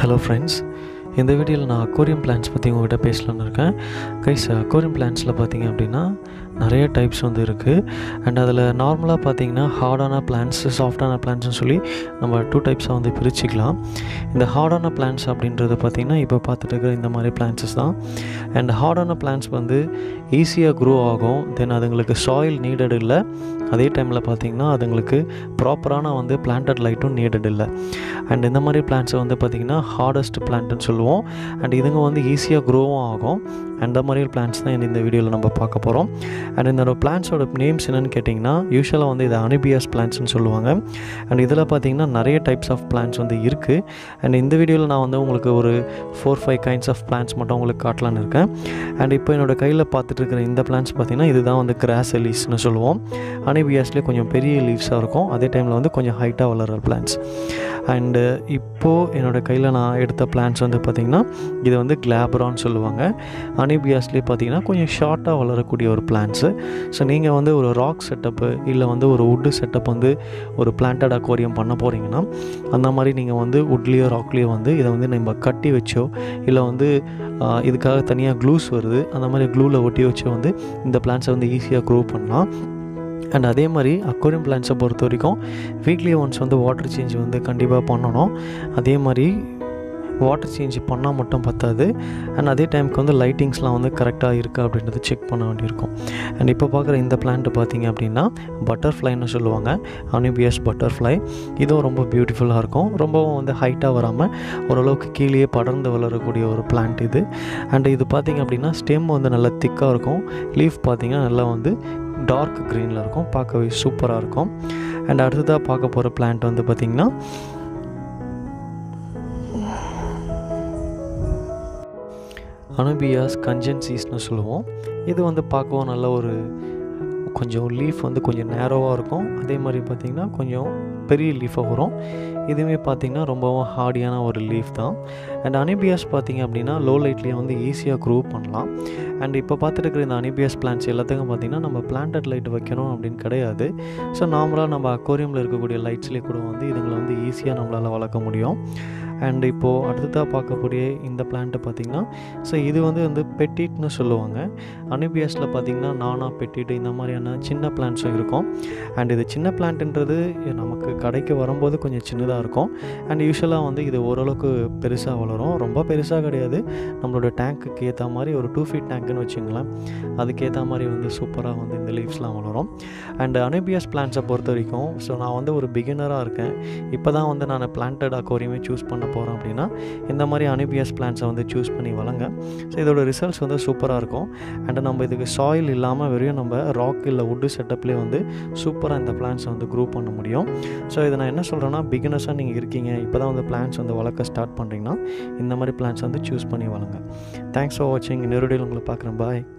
hello friends இந்த வீடியோவில் நான் அக்வாரியம் பிளான்ஸ் பற்றி உங்கள்கிட்ட பேசலான்னு இருக்கேன் கைஸ் அக்வாரியம் பிளான்ஸில் பார்த்தீங்க அப்படின்னா நிறைய டைப்ஸ் வந்து இருக்குது அண்ட் அதில் நார்மலாக பார்த்தீங்கன்னா ஹார்டான பிளான்ஸ் சாஃப்டான பிளான்ஸ்னு சொல்லி நம்ம டூ டைப்ஸாக வந்து பிரிச்சுக்கலாம் இந்த ஹார்டான பிளான்ஸ் அப்படின்றது பார்த்திங்கன்னா இப்போ பார்த்துட்டு இருக்கிற இந்த மாதிரி பிளான்ஸஸ் தான் அண்ட் ஹார்டான பிளான்ஸ் வந்து ஈஸியாக க்ரோ ஆகும் தென் அதுங்களுக்கு சாயில் நீடட் இல்லை அதே டைமில் பார்த்திங்கன்னா அதுங்களுக்கு ப்ராப்பரான வந்து பிளான்டட் லைட்டும் நீடட் இல்லை அண்ட் இந்த மாதிரி பிளான்ட்ஸை வந்து பார்த்திங்கன்னா ஹார்டஸ்ட் பிளான்ட்னு சொல்லுவோம் அண்ட் இதுங்க வந்து ஈஸியாக க்ரோவும் ஆகும் அந்த மாதிரி பிளான்ட்ஸ் தான் இந்த வீடியோவில் நம்ம பார்க்க போகிறோம் அண்ட் இந்த பிளான்ஸோட நேம்ஸ் என்னென்னு கேட்டிங்கன்னா யூஸ்வலாக வந்து இது அனிபியஸ் பிளான்ட்ஸ்னு சொல்லுவாங்க அண்ட் இதில் பார்த்தீங்கன்னா நிறைய டைப்ஸ் ஆஃப் பிளான்ட்ஸ் வந்து இருக்குது அண்ட் இந்த வீடியோவில் நான் வந்து உங்களுக்கு ஒரு four five kinds of plants மட்டும் உங்களுக்கு காட்டலான்னு இருக்கேன் அண்ட் இப்போ என்னோடய கையில் பார்த்துட்டு இருக்கிற இந்த பிளான்ட்ஸ் பார்த்திங்கன்னா இதுதான் வந்து கிராஸ் எலிஸ்னு சொல்லுவோம் அனிபியாஸ்லேயே கொஞ்சம் பெரிய லீவ்ஸாக இருக்கும் அதே டைமில் வந்து கொஞ்சம் ஹைட்டாக வளர்கிற பிளான்ட்ஸ் அண்டு இப்போது என்னோடய கையில் நான் எடுத்த பிளான்ஸ் வந்து பார்த்திங்கன்னா இது வந்து கிளாபரான்னு சொல்லுவாங்க அனிபியாஸ்லேயே பார்த்தீங்கன்னா கொஞ்சம் ஷார்ட்டாக வளரக்கூடிய ஒரு பிளான்ட்ஸு ஸோ நீங்கள் வந்து ஒரு ராக் செட்டப்பு இல்லை வந்து ஒரு வுட்டு செட்டப் வந்து ஒரு பிளான்டட் அக்வாரியம் பண்ண போகிறீங்கன்னா அந்த மாதிரி நீங்கள் வந்து வுட்லேயோ ராக்லேயோ வந்து இதை வந்து நம்ம கட்டி வச்சோ இல்லை வந்து ஆஹ், இதுக்காக தனியாக க்ளூஸ் வருது அந்த மாதிரி க்ளூவில் ஒட்டி வச்சோ வந்து இந்த பிளான்ஸை வந்து ஈஸியாக க்ரோ பண்ணலாம் அண்ட் அதே மாதிரி அக்வாரியம் பிளான்ஸை பொறுத்த வரைக்கும் வீக்லி ஒன்ஸ் வந்து வாட்டர் சேஞ்ச் வந்து கண்டிப்பாக பண்ணணும் அதே மாதிரி வாட்டர் சேஞ்ச் பண்ணால் மட்டும் பத்தாது அண்ட் அதே டைமுக்கு வந்து லைட்டிங்ஸ்லாம் வந்து கரெக்டாக இருக்கா அப்படின்றது செக் பண்ண வேண்டியிருக்கும் அண்ட் இப்போ பார்க்குற இந்த பிளான்ட்டு பார்த்தீங்க அப்படின்னா பட்டர்ஃப்ளைன்னு சொல்லுவாங்க அனிபியஸ் பட்டர்ஃப்ளை இதுவும் ரொம்ப பியூட்டிஃபுல்லாக இருக்கும் ரொம்பவும் வந்து ஹைட்டாக வராமல் ஓரளவுக்கு கீழேயே படர்ந்து வளரக்கூடிய ஒரு பிளான்ட் இது அண்ட் இது பார்த்தீங்க அப்படின்னா ஸ்டெம் வந்து நல்லா திக்காக இருக்கும் லீஃப் பார்த்தீங்கன்னா நல்லா வந்து டார்க் க்ரீனில் இருக்கும் பார்க்கவே சூப்பராக இருக்கும் அண்ட் அடுத்ததாக பார்க்க போகிற பிளான்ட் வந்து பார்த்திங்கன்னா அனுபியாஸ் கஞ்சன்சிஸ்னு சொல்லுவோம் இது வந்து பார்க்கவும் நல்ல ஒரு கொஞ்சம் லீஃப் வந்து கொஞ்சம் நேரோவாக இருக்கும் அதே மாதிரி பார்த்திங்கன்னா கொஞ்சம் பெரிய லீஃபாக வரும் இதுவுமே பார்த்திங்கன்னா ரொம்பவும் ஹார்டியான ஒரு லீஃப் தான் அண்ட் அனிபியாஸ் பார்த்திங்க அப்படின்னா லோ லைட்லேயே வந்து ஈஸியாக க்ரோ பண்ணலாம் அண்ட் இப்போ பார்த்துட்டு இருக்கிற இந்த அனிபியாஸ் பிளான்ஸ் எல்லாத்துக்கும் பார்த்திங்கன்னா நம்ம பிளான்டட் லைட் வைக்கணும் அப்படின்னு கிடையாது ஸோ நார்மலாக நம்ம அக்வாரியமில் இருக்கக்கூடிய லைட்ஸ்லேயே கூட வந்து இதுங்களை வந்து ஈஸியாக நம்மளால் வளர்க்க முடியும் அண்ட் இப்போது அடுத்ததாக பார்க்கக்கூடிய இந்த பிளான்ட்டை பார்த்திங்கன்னா ஸோ இது வந்து வந்து பெட்டிட்னு சொல்லுவாங்க அனிபியாஸில் பார்த்திங்கன்னா நானா பெட்டிட் இந்த மாதிரியான சின்ன பிளான்ட்ஸும் இருக்கும் அண்ட் இது சின்ன பிளான்ட்ன்றது நமக்கு கடைக்கு வரும்போது கொஞ்சம் சின்னதாக இருக்கும் அண்ட் யூஸ்வலாக வந்து இது ஓரளவுக்கு பெருசாக வளரும் ரொம்ப பெருசாக கிடையாது நம்மளோட டேங்க்குக்கு ஏற்ற மாதிரி ஒரு டூ ஃபீட் டேங்க்குன்னு வச்சுங்களேன் அதுக்கேற்ற மாதிரி வந்து சூப்பராக வந்து இந்த லீவ்ஸ்லாம் வளரும் அண்ட் அனிபியாஸ் பிளான்ட்ஸை பொறுத்த வரைக்கும் ஸோ நான் வந்து ஒரு பிகினராக இருக்கேன் இப்போ தான் வந்து நான் பிளான்டட் அக்வாரியமே சூஸ் பண்ண போகிறேன் அப்படின்னா இந்த மாதிரி அனிபியாஸ் பிளான்ஸை வந்து சூஸ் பண்ணி வளங்க ஸோ இதோட ரிசல்ட்ஸ் வந்து சூப்பராக இருக்கும் அண்ட் நம்ம இதுக்கு சாயில் இல்லாமல் வெறும் நம்ம ராக் இல்லை வுட்டு செட்டப்லேயே வந்து சூப்பராக இந்த பிளான்ஸை வந்து க்ரூ பண்ண முடியும் ஸோ இதை நான் என்ன சொல்கிறேன்னா பிகினர்ஸாக நீங்கள் இருக்கீங்க இப்போ தான் வந்து பிளான்ஸ் வந்து வளர்க்க ஸ்டார்ட் பண்ணுறீங்கன்னா இந்த மாதிரி பிளான்ஸ் வந்து சூஸ் பண்ணி வளங்க தேங்க்ஸ் ஃபார் வாட்சிங் இன்னொரு உங்களை பார்க்குறேன் பாய்